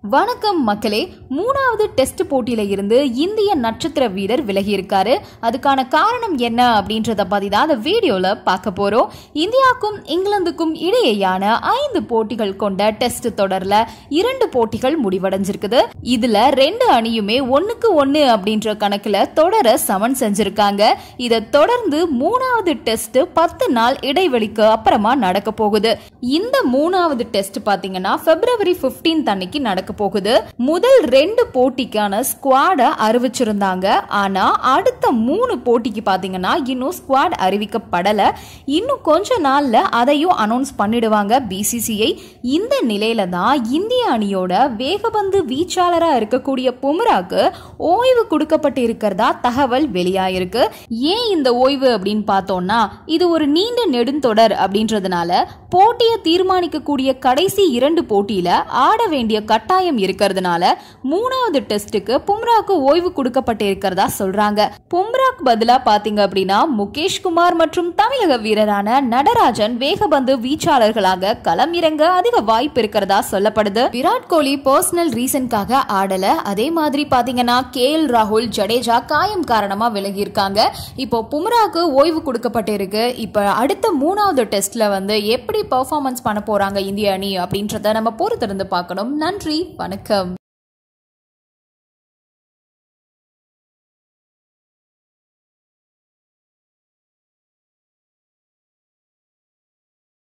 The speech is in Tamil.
வணக்கம் மக்களே மூணாவது டெஸ்ட் போட்டியில இருந்து இந்திய நட்சத்திர வீரர் விலகி இருக்காரு அதுக்கான காரணம் என்ன அப்படின்றத பத்தி தான் அந்த வீடியோல பார்க்க போறோம் இந்தியாவுக்கும் இங்கிலாந்துக்கும் இடையேயான ஐந்து போட்டிகள் கொண்ட டெஸ்ட் தொடர்ல இரண்டு போட்டிகள் முடிவடைஞ்சிருக்குது இதுல ரெண்டு அணியுமே ஒண்ணுக்கு ஒண்ணு அப்படின்ற கணக்குல தொடர சமன் செஞ்சிருக்காங்க இதை தொடர்ந்து மூணாவது டெஸ்ட் பத்து நாள் இடைவெளிக்கு அப்புறமா நடக்க போகுது இந்த மூணாவது டெஸ்ட் பாத்தீங்கன்னா பிப்ரவரி 15 அன்னைக்கு நடக்க போகுது முதல் ரெண்டு போட்டிக்கான ஸ்குவாட அறிவிச்சிருந்தாங்க ஆனா அடுத்த மூணு போட்டிக்கு பாத்தீங்கன்னா இன்னும் ஸ்குவாட் அறிவிக்கப்படல இன்னும் கொஞ்ச நாள்ல அதையும் அனௌன்ஸ் பண்ணிடுவாங்க பிசிசிஐ இந்த நிலையில தான் இந்திய அணியோட வேகபந்து வீச்சாளரா இருக்கக்கூடிய பும்ராக்கு ஓய்வு கொடுக்கப்பட்டு இருக்கிறதா தகவல் வெளியாயிருக்கு ஏன் இந்த ஓய்வு அப்படின்னு பார்த்தோம்னா இது ஒரு நீண்ட நெடுந்தொடர் அப்படின்றதுனால போட்டியை தீர்மானிக்கக்கூடிய கடைசி இரண்டு போட்டியில ஆட வேண்டிய கட்டாயம் இருக்கிறதுனால மூணாவது டெஸ்ட்டுக்கு பும்ராக்கு ஓய்வு கொடுக்கப்பட்டு இருக்கிறதா சொல்றாங்க பும்ராக்கு பதிலா பாத்தீங்க அப்படின்னா முகேஷ் குமார் மற்றும் தமிழக வீரரான நடராஜன் வேகபந்து வீச்சாளர்களாக களம் இறங்க அதிக வாய்ப்பு இருக்கிறதா சொல்லப்படுது விராட் கோலி பர்சனல் ரீசன்காக ஆடல அதே மாதிரி பாத்தீங்கன்னா கே எல் ராகுல் ஜடேஜா காயம் காரணமா விலகி இருக்காங்க இப்போ பும்ராக்கு ஓய்வு கொடுக்கப்பட்டு இருக்கு இப்போ அடுத்த மூணாவது டெஸ்ட்ல வந்து எப்படி பெர்ஃபார்மன்ஸ் பண்ண போறாங்க இந்திய அணி அப்படின்றத நம்ம பொறுத்திருந்து பார்க்கணும் நன்றி வணக்கம்